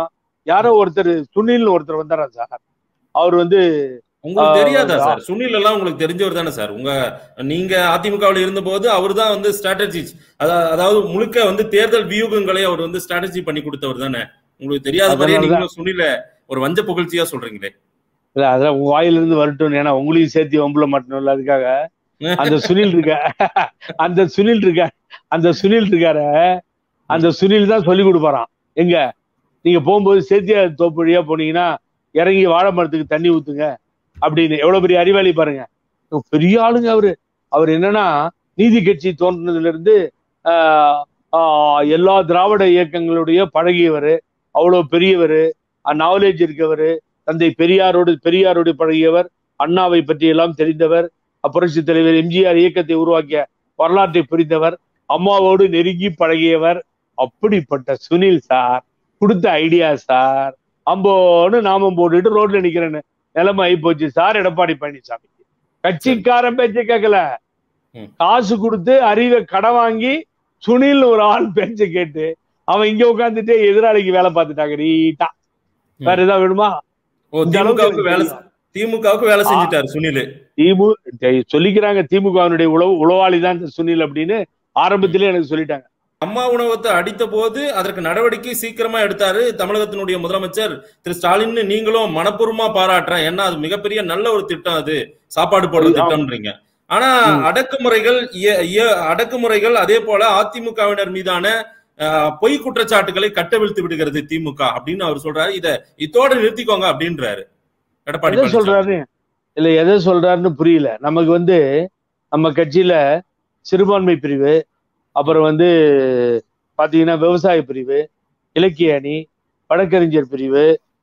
யாரோ ஒருத்தர் சுனில்னு ஒருத்தர் வந்தாரா சார் அவர் வந்து உங்களுக்கு ஆ, தெரியாதா ஆ. சார் சுனில் எல்லாம் உங்களுக்கு தெரிஞ்சவர் தானே சார் உங்க நீங்க அதிமுகவில் இருந்தபோது அவர் தான் வந்து ஸ்ட்ராட்டஜி அதாவது முழுக்க வந்து தேர்தல் வியூகங்களை அவர் வந்து ஸ்ட்ராட்டஜி பண்ணி கொடுத்தவர் தானே உங்களுக்கு தெரியாத மாதிரியே அதனாலதான். நீங்களும் சுனில ஒரு வஞ்ச புகழ்ச்சியா சொல்றீங்களே இல்ல அதெல்லாம் உங்க வாயிலிருந்து வரட்டும் ஏன்னா உங்களையும் சேர்த்து வம்புல மாட்டணும்ல அதுக்காக அந்த சுனில் இருக்க அந்த சுனில் இருக்க அந்த சுனில் இருக்கார அந்த சுனில் தான் சொல்லி கொடுப்பாராம் எங்க நீங்க போகும்போது சேத்தியா தோப்பு வழியா போனீங்கன்னா இறங்கி வாழை மரத்துக்கு தண்ணி ஊத்துங்க அப்படின்னு எவ்வளவு பெரிய அறிவாளி பாருங்க பெரிய ஆளுங்க அவரு அவர் என்னன்னா நீதி கட்சி தோன்றினதுல இருந்து ஆஹ், ஆஹ், எல்லா திராவிட இயக்கங்களுடைய பழகியவர் அவ்வளவு பெரியவர் நாலேஜ் இருக்கவர் தந்தை பெரியாரோடு பெரியாரோடு பழகியவர் அண்ணாவை பற்றி எல்லாம் தெரிந்தவர் புரட்சி தலைவர் எம்ஜிஆர் இயக்கத்தை உருவாக்கிய வரலாற்றை புரிந்தவர் அம்மாவோடு நெருங்கி பழகியவர் அப்படிப்பட்ட சுனில் சார் கொடுத்த ஐடியா சார் அம்போன்னு நாமம் போட்டுட்டு ரோட்ல நிக்கிறேன்னு நிலைமை ஆகி போச்சு சார் எடப்பாடி பழனிசாமி கட்சிக்காரன் பேச்ச கேட்கல ம். காசு கொடுத்து அறிவை கடன் வாங்கி சுனில் ஒரு ஆள் பேச்ச கேட்டு அவன் இங்க உட்காந்துட்டு எதிராளிக்கு வேலை பார்த்துட்டாங்க நீட்டா வேற ஏதாவது வேணுமா ஓ இந்த அளவுக்கு திமுகவுக்கு எனக்கு வேலை தெரியும். திமுகவுக்கு வேலை செஞ்சுட்டாரு சுனில் திமு டேய், சொல்லிக்கிறாங்க திமுகவினுடைய உளவு உளவாளி தான் இந்த சுனில் அப்படின்னு ஆரம்பத்திலே எனக்கு சொல்லிட்டாங்க அம்மா உணவகத்தை அடித்த போது அதற்கு நடவடிக்கை சீக்கிரமா எடுத்தாரு தமிழகத்தினுடைய முதலமைச்சர் திரு ஸ்டாலின் நீங்களும் மனப்பூர்வமா பாராட்டுறேன் ஏன்னா அது மிகப்பெரிய நல்ல ஒரு திட்டம் அது சாப்பாடு போடுற ஆமா. திட்டம்ன்றீங்க ஆனா ம். அடக்குமுறைகள் இய- இய- அடக்குமுறைகள் அதே போல அதிமுகவினர் மீதான அஹ், பொய் குற்றச்சாட்டுகளை கட்டவிழ்த்து விடுகிறது திமுக அப்படின்னு அவர் சொல்றாரு இத இதோட நிறுத்திக்கோங்க அப்படின்றாரு எடப்பாடி எதை பழனிசாமி. சொல்றாரு இல்ல எதை சொல்றாருன்னு புரியல நமக்கு வந்து நம்ம கட்சியில சிறுபான்மை பிரிவு அப்புறம் வந்து பாத்தீங்கன்னா விவசாய பிரிவு இலக்கிய அணி வழக்கறிஞர் பிரிவு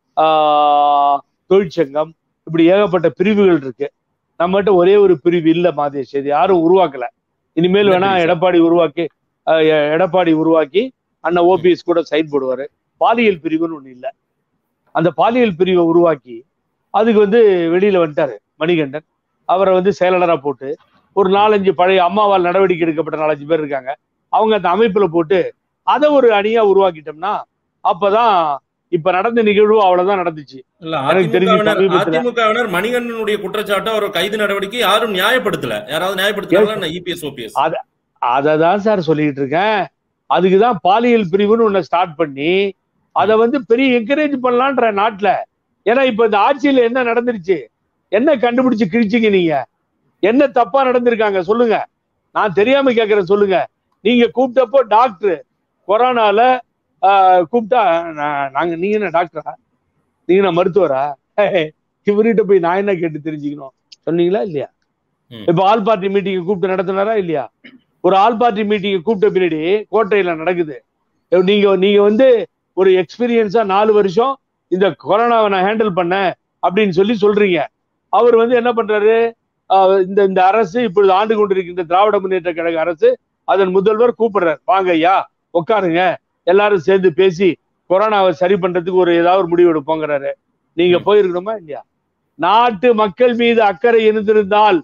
ஆஹ், தொழிற்சங்கம் இப்படி ஏகப்பட்ட பிரிவுகள் இருக்கு நம்மகிட்ட ஒரே ஒரு பிரிவு இல்ல மாதேஷ் இது யாரும் உருவாக்கல இனிமேல் என்ன வேணா பிரிவு சார்? எடப்பாடி உருவாக்கி ஆஹ், எ- எடப்பாடி உருவாக்கி அண்ணன் ஓபிஎஸ் கூட சைன் போடுவாரு பாலியல் பிரிவுன்னு ஒண்ணு இல்ல அந்த பாலியல் பிரிவை உருவாக்கி அதுக்கு வந்து வெளியில வந்துட்டாரு மணிகண்டன் அவரை வந்து செயலாளரா போட்டு ஒரு நாலஞ்சு பழைய அம்மாவால் நடவடிக்கை எடுக்கப்பட்ட நாலஞ்சு பேர் இருக்காங்க அவங்க அந்த அமைப்புல போட்டு அதை ஒரு அணியா உருவாக்கிட்டோம்னா அப்பதான் இப்ப நடந்த நிகழ்வு அவ்வளவுதான் நடந்துச்சு இல்ல எனக்கு தெரிஞ்சு அதிமுகவினர் சமீபத்துல- அதிமுகவினர் மணிகண்டனுடைய குற்றச்சாட்டு அவர் கைது நடவடிக்கை யாரும் நியாயப்படுத்தல யாராவது நியாயப்படுத்துறாங்களா இபிஎஸ் ஓபிஎஸ் அதை தான் சார் சொல்லிட்டு இருக்கேன் அதுக்குதான் பாலியல் பிரிவுன்னு ஒண்ணு ஸ்டார்ட் பண்ணி அதை வந்து பெரிய என்கரேஜ் பண்ணலான்ற நாட்டுல ஏன்னா இப்ப இந்த ஆட்சியில என்ன நடந்துருச்சு என்ன கண்டுபிடிச்சு கிழிச்சிங்க நீங்க என்ன தப்பா நடந்திருக்காங்க சொல்லுங்க நான் தெரியாம கேக்குறேன் சொல்லுங்க நீங்க கூப்பிட்டப்போ டாக்டர் கொரோனால ஆஹ், கூப்பிட்டா நான் நாங்க நீங்க என்ன டாக்டரா நீங்க என்ன மருத்துவரா இவர்கிட்ட போய் நான் என்ன கேட்டு தெரிஞ்சுக்கணும் சொன்னீங்களா இல்லையா ம். இப்ப ஆல் பார்ட்டி மீட்டிங் கூப்பிட்டு நடத்தினாரா இல்லையா ஒரு ஆல் பார்ட்டி மீட்டிங் கூப்பிட்ட பின்னாடி கோட்டையில நடக்குது இப்ப நீங்க நீங்க வந்து ஒரு எக்ஸ்பீரியன்ஸா நாலு வருஷம் இந்த கொரோனாவை நான் ஹேண்டில் பண்ணேன் அப்படின்னு சொல்லி சொல்றீங்க அவர் வந்து என்ன பண்றாரு ஆஹ் இந்த இந்த அரசு இப்பொழுது ஆண்டு கொண்டிருக்கின்ற திராவிட முன்னேற்ற கழக அரசு அதன் முதல்வர் கூப்பிடுறாரு வாங்க ஐயா உட்காருங்க எல்லாரும் சேர்ந்து பேசி கொரோனாவை சரி பண்றதுக்கு ஒரு ஏதாவது ஒரு முடிவு எடுப்போங்கிறாரு நீங்க ம். போயிருக்கணுமா இல்லையா நாட்டு மக்கள் மீது அக்கறை இருந்திருந்தால்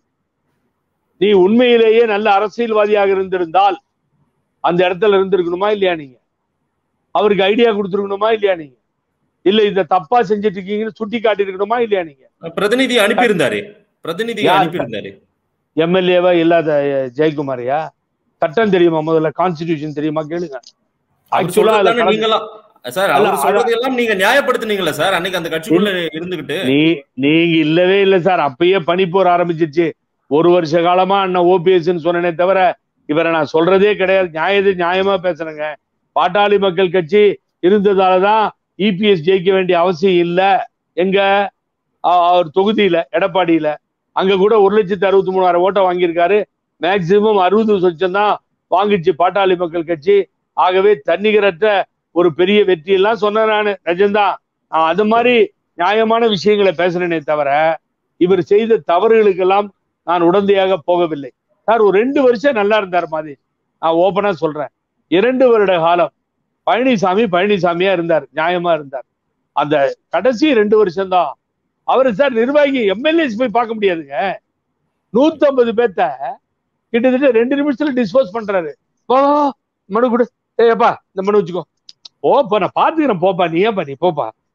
நீ உண்மையிலேயே நல்ல அரசியல்வாதியாக இருந்திருந்தால் அந்த இடத்துல இருந்திருக்கணுமா இல்லையா நீங்க அவருக்கு ஐடியா கொடுத்துருக்கணுமா இல்லையா நீங்க இல்ல இத தப்பா செஞ்சுட்டு இருக்கீங்கன்னு சுட்டி காட்டியிருக்கணுமா இல்லையா நீங்க பிரதிநிதி அனுப்பியிருந்தாரு பிரதிநிதி யார் அனுப்பியிருந்தாரு எம்எல்ஏவா இல்லாத அஹ், ஜெயக்குமாரியா சட்டம் தெரியுமா முதல்ல கான்ஸ்டிடியூஷன் தெரியுமா கேளுங்க அவர் ஆக்சுவலா அதுல சொல்றதுதானே கலந்து- நீங்களாம் சார் அல்ல, அவர் அத- சொல்றது எல்லாம் நீங்க நியாயப்படுத்துனீங்களா சார் அன்னைக்கு அந்த கட்சிக்குள்ள இருந்துகிட்டு நீ நீங்க இல்லவே இல்ல சார் அப்பயே பனிப்போர் ஆரம்பிச்சிருச்சு ஒரு வருஷ காலமா அண்ணன் ஓபிஎஸ் சொன்னனே தவிர இவரை நான் சொல்றதே கிடையாது நியாயது நியாயமா பேசுறேங்க பாட்டாளி மக்கள் கட்சி இருந்ததாலதான் இபிஎஸ் ஜெயிக்க வேண்டிய அவசியம் இல்ல எங்க அ- அவர் தொகுதியில எடப்பாடியில அங்க கூட ஒரு லட்சத்தி அறுபத்தி மூணாயிரம் ஓட்டை வாங்கியிருக்காரு மேக்சிமம் அறுபது சொச்சம் தான் வாங்கிச்சு பாட்டாளி மக்கள் கட்சி ஆகவே தன்னிகரற்ற ஒரு பெரிய வெற்றி எல்லாம் சொன்னேன் நானு நிஜம்தான் நான் அது மாதிரி நியாயமான விஷயங்களை பேசுறேனே தவிர இவர் செய்த தவறுகளுக்கெல்லாம் நான் உடந்தையாக போகவில்லை சார் ஒரு ரெண்டு வருஷம் நல்லா இருந்தார் மாதிரி நான் ஓபனா சொல்றேன் இரண்டு வருட காலம் பழனிசாமி பழனிசாமியா இருந்தார் நியாயமா இருந்தார் அந்த கடைசி ரெண்டு வருஷம் தான் அவரு சார் நிர்வாகி எம்எல்ஏஸ் போய் பார்க்க முடியாதுங்க நூத்தம்பது பேத்த கிட்டத்தட்ட ரெண்டு நிமிஷத்துல டிஸ்போஸ் பண்றாரு போ மனு கொடு ஏப்பா இந்த மனு வச்சுக்கோ போப்பா நான் பாத்துக்கிறேன் போப்பா நீ ஏப்பா நீ போப்பா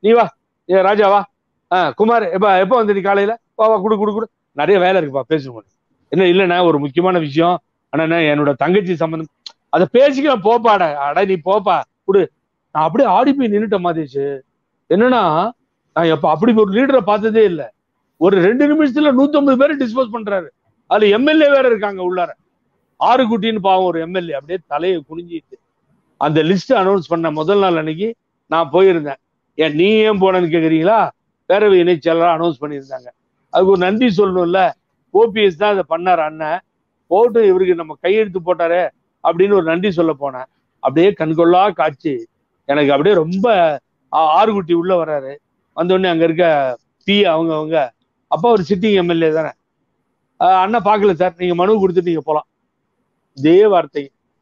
நீ வா ஏ ராஜா வா ஆ குமார் எப்ப எப்போ வந்து நீ காலையில வா வா குடு குடு குடு நிறைய வேலை இருக்குப்பா பேசுவோம் என்ன இல்லைண்ணா ஒரு முக்கியமான விஷயம் ஆனா என்னோட தங்கச்சி சம்பந்தம் அதை பேசிக்கலாம் போப்பாட அட நீ போப்பா குடு நான் அப்படியே ஆடி போய் நின்னுட்டேன் மாதேஷ் என்னன்னா நான் எப்ப அப்படி ஒரு லீடரை பார்த்ததே இல்லை ஒரு ரெண்டு நிமிஷத்துல நூத்தம்பது பேரை டிஸ்போஸ் பண்றாரு அதுல எம்எல்ஏ வேற இருக்காங்க உள்ளார ஆறு குட்டின்னு பாவம் ஒரு எம்எல்ஏ அப்படியே தலையை குனிஞ்சிட்டு அந்த லிஸ்ட் அனௌன்ஸ் பண்ண முதல் நாள் அன்னைக்கு நான் போயிருந்தேன் ஏன் நீ ஏன் போனேன்னு கேக்குறீங்களா பேரவை இணைச் செயலராக அனௌன்ஸ் பண்ணியிருந்தாங்க அதுக்கு ஒரு நன்றி சொல்லணும்ல ஓபிஎஸ் தான் அதை பண்ணார் அண்ணன் போட்டு இவருக்கு நம்ம கையெழுத்து போட்டாரே அப்படின்னு ஒரு நன்றி சொல்ல போனேன் அப்படியே கண்கொள்ளா காட்சி எனக்கு அப்படியே ரொம்ப ஆ- ஆறுகுட்டி உள்ள வராரு வந்தோடனே அங்க இருக்க பி அவங்க அவங்க அப்பா ஒரு சிட்டிங் எம்எல்ஏ தானே ஆஹ் அண்ணன் பார்க்கல சார் நீங்க மனு கொடுத்துட்டு நீங்க போலாம் இதே வார்த்தை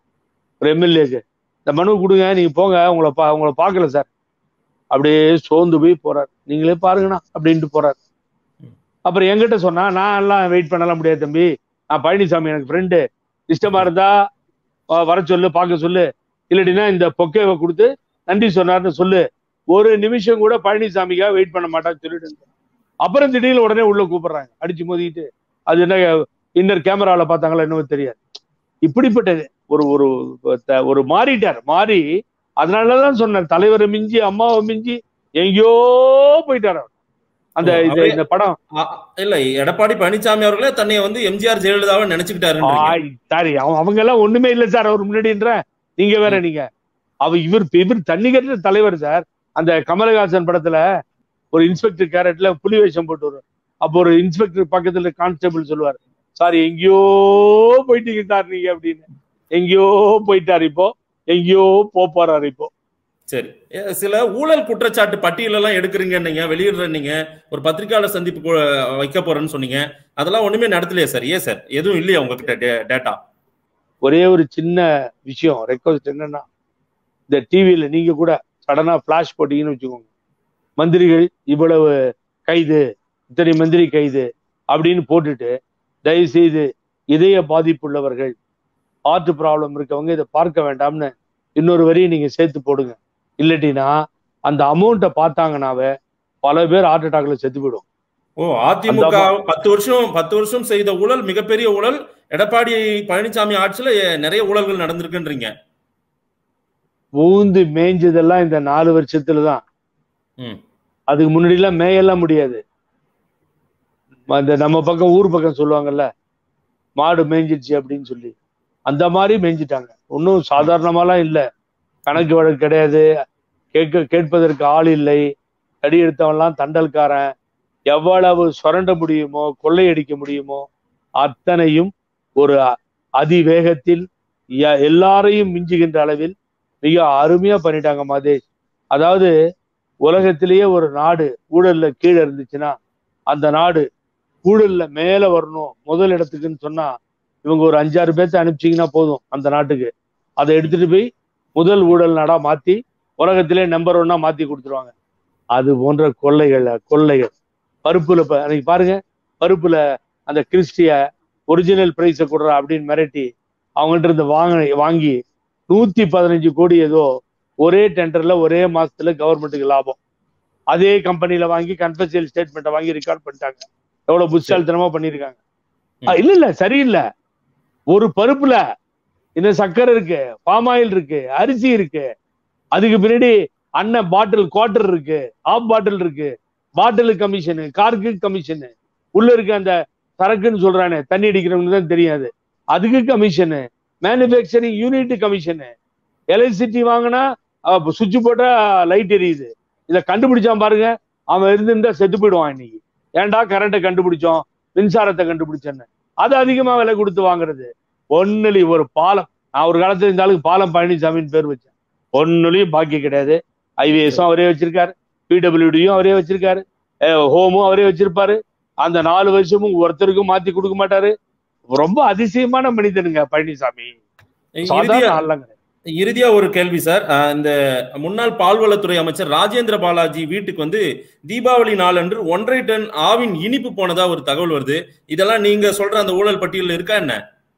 ஒரு எம்எல்ஏக்கு இந்த மனு கொடுங்க நீங்க போங்க உங்களை பா உங்களை பார்க்கல சார் அப்படியே சோர்ந்து போய் போறார் நீங்களே பாருங்கண்ணா அப்படின்ட்டு போறார் அப்புறம் என்கிட்ட சொன்னா நான் எல்லாம் வெயிட் பண்ணலாம் முடியாது தம்பி நான் பழனிசாமி எனக்கு ஃப்ரெண்டு இஷ்டமா இருந்தா வ- வர சொல்லு பார்க்க சொல்லு இல்லாட்டினா இந்த பொக்கேவை கொடுத்து நன்றி சொன்னார்னு சொல்லு ஒரு நிமிஷம் கூட பழனிசாமிக்காக வெயிட் பண்ண மாட்டான்னு சொல்லிட்டு இருந்தேன். அப்புறம் திடீர்னு உடனே உள்ள கூப்பிடுறாங்க அடிச்சு மோதிக்கிட்டு அது என்ன இன்னர் கேமரால பார்த்தாங்களா என்னவோ தெரியாது இப்படிப்பட்டது ஒரு ஒரு த- ஒரு மாறிட்டார் மாறி அதனாலதான் சொன்னார் தலைவரை மிஞ்சி அம்மாவை மிஞ்சி எங்கேயோ போயிட்டார் அவர் அந்த ஓ, இந்த- அவரே- இந்த படம் ஆ, இல்ல எடப்பாடி பழனிசாமி அவர்களே தன்னை வந்து எம்ஜிஆர் ஜெயலலிதாவை நினைச்சுக்கிட்டாரு ஆய், சாரி அவங்க அவங்க எல்லாம் ஒண்ணுமே இல்ல சார் அவர் முன்னாடின்ற நீங்க வேற நீங்க அவ இவர் இவர் தண்ணி கட்டுற தலைவர் சார் அந்த கமலஹாசன் படத்துல ஒரு இன்ஸ்பெக்டர் கேரட்ல புலி வேஷம் போட்டு வருவார் அப்போ ஒரு இன்ஸ்பெக்டர் பக்கத்துல கான்ஸ்டபிள் சொல்லுவார் சார் எங்கேயோ போயிட்டீங்க சார் நீங்க அப்படின்னு எங்கேயோ போயிட்டாரு இப்போ எங்கேயோ போப் போறாரு இப்போ சரி ஏ, சில ஊழல் குற்றச்சாட்டு பட்டியல் எல்லாம் எடுக்கிறீங்க நீங்க வெளியிடுற நீங்க ஒரு பத்திரிகையாளர் சந்திப்பு கு- வைக்க போறேன்னு சொன்னீங்க அதெல்லாம் ஒண்ணுமே நடத்தலையா சார் ஏன் சார் எதுவும் இல்லையா உங்ககிட்ட டேட்டா ஒரே ஒரு சின்ன விஷயம் ரெக்வஸ்ட் என்னன்னா இந்த டிவியில நீங்க கூட சடனா ஃபிளாஷ் போட்டீங்கன்னு வச்சுக்கோங்க மந்திரிகள் இவ்வளவு கைது இத்தனை மந்திரி கைது அப்படின்னு போட்டுட்டு தயவு செய்து இதய பாதிப்புள்ளவர்கள் ஹார்ட் ப்ராப்ளம் இருக்கவங்க இதை பார்க்க வேண்டாம்னு இன்னொரு வரியை நீங்க சேர்த்து போடுங்க இல்லாட்டினா அந்த அமௌண்ட்டை பார்த்தாங்கனாவே பல பேர் ஹார்ட் அட்டாக்ல செத்து போயிடும் ஓ அதிமுக அந்த பத்து வருஷம் பத்து வருஷம் செய்த ஊழல் மிகப்பெரிய ஊழல் எடப்பாடி பழனிசாமி ஆட்சியில எ- நிறைய ஊழல்கள் நடந்திருக்குன்றீங்க ஊந்து மேய்ஞ்சதெல்லாம் இந்த நாலு வருஷத்துல தான் ம். அதுக்கு முன்னாடி எல்லாம் மேயெல்லாம் முடியாது அந்த நம்ம பக்கம் ஊர் பக்கம் சொல்லுவாங்கல்ல மாடு மேய்ஞ்சிருச்சு அப்படின்னு சொல்லி அந்த மாதிரி மேய்ஞ்சிட்டாங்க ஒன்றும் சாதாரணமாலாம் இல்லை கணக்கு வழக்கு கிடையாது கேட்க கேட்பதற்கு ஆள் இல்லை கடி எடுத்தவன்லாம் தண்டல்காரன் எவ்வளவு சுரண்ட முடியுமோ கொள்ளையடிக்க முடியுமோ அத்தனையும் ஒரு அ- அதிவேகத்தில் ய- எல்லாரையும் மிஞ்சுகின்ற அளவில் மிக அருமையா பண்ணிட்டாங்க மதேஷ் அதாவது உலகத்திலேயே ஒரு நாடு ஊழல்ல கீழே இருந்துச்சுன்னா அந்த நாடு ஊழல்ல மேல வரணும் முதல் இடத்துக்குன்னு சொன்னா இவங்க ஒரு அஞ்சாறு பேர்த்த அனுப்பிச்சிங்கன்னா போதும் அந்த நாட்டுக்கு அதை எடுத்துட்டு போய் முதல் ஊழல் நாடா மாத்தி உலகத்திலே நம்பர் ஒன்னா மாத்தி கொடுத்துருவாங்க அது போன்ற கொள்ளைகள் கொள்ளைகள் பருப்புல ப- அன்னைக்கு பாருங்க பருப்புல அந்த கிறிஸ்டிய ஒரிஜினல் பிரைஸை கொடுறா அப்படின்னு மிரட்டி அவங்கள்ட்ட இருந்து வாங்க வாங்கி நூத்தி பதினஞ்சு கோடி ஏதோ ஒரே டெண்டர்ல ஒரே மாசத்துல கவர்மெண்ட்டுக்கு லாபம் அதே கம்பெனில வாங்கி கன்ஃபெஷியல் ஸ்டேட்மெண்ட்டை வாங்கி ரெக்கார்ட் பண்ணிட்டாங்க எவ்வளவு புத்தாலித்தனமா பண்ணிருக்காங்க ம். இல்ல இல்ல சரியில்லை ஒரு பருப்புல இந்த சக்கரை இருக்கு பாம் ஆயில் இருக்கு அரிசி இருக்கு அதுக்கு பின்னாடி அண்ணன் பாட்டில் குவார்டர் இருக்கு ஆஃப் பாட்டில் இருக்கு பாட்டிலுக்கு கமிஷனு காருக்கு கமிஷனு உள்ள இருக்க அந்த சரக்குன்னு சொல்றானே தண்ணி அடிக்கிறவங்க தான் தெரியாது அதுக்கு commission manufacturing unit commission electricity வாங்கினா சுவிட்ச் போட்டா லைட் எரியுது இதை கண்டுபிடிச்சான் பாருங்க அவன் இருந்திருந்தா செத்து போயிடுவான் இன்னைக்கு ஏன்டா கரண்ட்டை கண்டுபிடிச்சோம் மின்சாரத்தை கண்டுபிடிச்சேன்னு அது அதிகமா விலை கொடுத்து வாங்குறது ஒன்னுலி ஒரு பாலம் நான் ஒரு காலத்துல இந்த ஆளுக்கு பாலம் பழனிசாமின்னு பேர் வச்சேன் ஒன்னுலயும் பாக்கி கிடையாது ஐவிஎஸும் அவரே வச்சிருக்காரு பிடபிள்யூடியும் அவரே வச்சிருக்காரு ஹோமும் அவரே வச்சிருப்பாரு அந்த நாலு வருஷமும் ஒருத்தருக்கும் மாத்தி கொடுக்க மாட்டாரு ரொம்ப அதிசயமான மனிதனுங்க பழனிசாமி சாதாரண இறுதியா ஆள்லங்க இறுதியா ஒரு கேள்வி சார் அஹ் இந்த முன்னாள் பால்வளத்துறை அமைச்சர் ராஜேந்திர பாலாஜி வீட்டுக்கு வந்து தீபாவளி நாளன்று ஒன்றரை டன் ஆவின் இனிப்பு போனதா ஒரு தகவல் வருது இதெல்லாம் நீங்க சொல்ற அந்த ஊழல் பட்டியலில் இருக்கா என்ன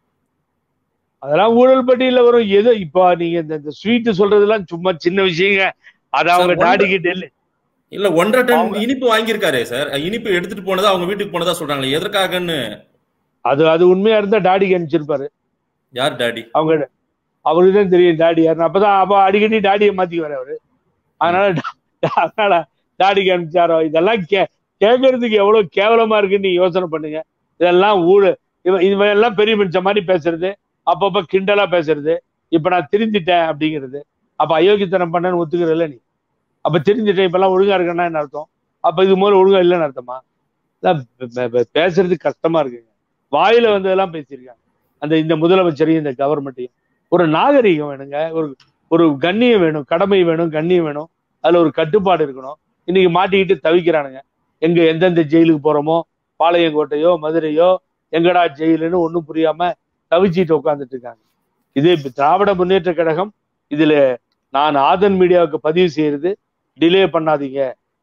அதெல்லாம் ஊழல் பட்டியல வரும் ஏதோ இப்போ நீங்க இந்த இந்த ஸ்வீட் சொல்றதெல்லாம் சும்மா சின்ன விஷயங்க அது அவங்க சார், ஒன்று- டாடிக்கு டெல்லி இல்ல ஒன்றரை டன் அவங்க- இனிப்பு வாங்கியிருக்காரே சார் இனிப்பு எடுத்துட்டு போனதா அவங்க வீட்டுக்கு போனதா சொல்றாங்களே எதற்காகன்னு அது அது உண்மையா இருந்தா டாடிக்கு அனுப்பிச்சிருப்பாரு யார் டாடி அவங்க அவருக்கு தான் தெரியும் டாடி யாருன்னு அப்பதான் அப்ப அடிக்கடி டாடியை மாத்திக்குவாரு அவரு அதனால டா- அதனால டாடிக்கு அனுப்பிச்சாரோ இதெல்லாம் கே கேட்கறதுக்கு எவ்வளவு கேவலமா இருக்குன்னு நீங்க யோசனை பண்ணுங்க இதெல்லாம் ஊழல் இவன் இவன் எல்லாம் பெரிய மனுஷன் மாதிரி பேசுறது அப்பப்ப கிண்டலா பேசுறது இப்ப நான் திருந்திட்டேன் அப்படிங்கிறது அப்ப அயோக்கியத்தனம் பண்ணேன்னு ஒத்துக்கிறல்ல நீ அப்ப திருந்திட்டேன் இப்ப எல்லாம் ஒழுங்கா இருக்கேன்னா என்ன அர்த்தம் அப்ப இது முதல்ல ஒழுங்கா இல்லைன்னு அர்த்தமா அதான் பே- பே- பே- பேசுறது கஷ்டமா இருக்குங்க வாயில வந்ததெல்லாம் பேசியிருக்காங்க அந்த இந்த முதலமைச்சரையும் இந்த கவர்மெண்ட்டையும் ஒரு நாகரிகம் வேணுங்க ஒரு ஒரு கண்ணியம் வேணும் கடமை வேணும் கண்ணியம் வேணும் அதுல ஒரு கட்டுப்பாடு இருக்கணும் இன்னைக்கு மாட்டிக்கிட்டு தவிக்கிறானுங்க எங்க எந்தெந்த ஜெயிலுக்கு போறோமோ பாளையங்கோட்டையோ மதுரையோ எங்கடா ஜெயிலுன்னு ஒண்ணும் புரியாம தவிச்சிட்டு உட்கார்ந்துட்டு இருக்காங்க இது இப்ப திராவிட முன்னேற்ற கழகம் இதுல நான் ஆதன் மீடியாவுக்கு பதிவு செய்யறது டிலே பண்ணாதீங்க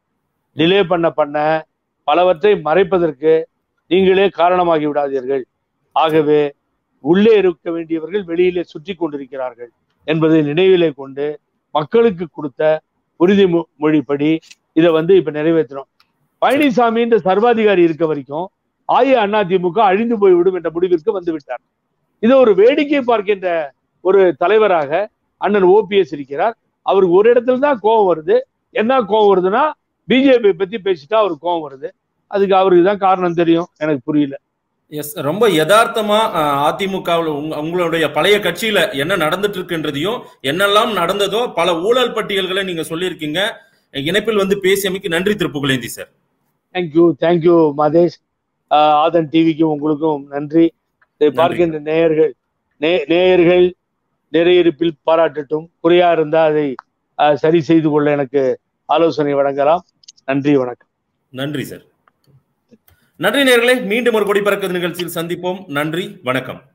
டிலே பண்ண பண்ண பலவற்றை மறைப்பதற்கு நீங்களே காரணமாகி விடாதீர்கள் ஆகவே உள்ளே இருக்க வேண்டியவர்கள் வெளியிலே சுற்றி கொண்டிருக்கிறார்கள் என்பதை நினைவிலே கொண்டு மக்களுக்கு கொடுத்த உறுதிமொழிப்படி இதை வந்து இப்ப நிறைவேற்றணும் பழனிசாமின்ற சர்வாதிகாரி இருக்க வரைக்கும் ஆய அதிமுக அழிந்து போய்விடும் என்ற முடிவிற்கு வந்து விட்டார் இது ஒரு வேடிக்கை பார்க்கின்ற ஒரு தலைவராக அண்ணன் ஓபிஎஸ் இருக்கிறார் அவருக்கு ஒரு இடத்துல தான் கோபம் வருது என்ன கோபம் வருதுன்னா பிஜேபி பத்தி பேசிட்டா அவருக்கு கோபம் வருது அதுக்கு அவருக்கு தான் காரணம் தெரியும் எனக்கு புரியல எஸ் ரொம்ப யதார்த்தமா அஹ், அதிமுகவுல உங்க- உங்களுடைய பழைய கட்சியில என்ன நடந்துட்டு இருக்குன்றதையும் என்னெல்லாம் நடந்ததோ பல ஊழல் பட்டியல்களை நீங்க சொல்லியிருக்கீங்க இணைப்பில் வந்து பேசியமைக்கு நன்றி திரு Pugazhendhi sir thank you thank you Madhesh ஆஹ் ஆதன் டிவிக்கும் உங்களுக்கும் நன்றி இதை நன்றி. பார்க்கின்ற நேயர்கள் நே- நேயர்கள் நிறையிருப்பில் பாராட்டட்டும் குறையா இருந்தா அதை ஆஹ் சரி செய்து கொள்ள எனக்கு ஆலோசனை வழங்கலாம் நன்றி வணக்கம் நன்றி சார் நன்றி நேர்களே மீண்டும் ஒரு கொடி பறக்க நிகழ்ச்சியில் சந்திப்போம் நன்றி வணக்கம்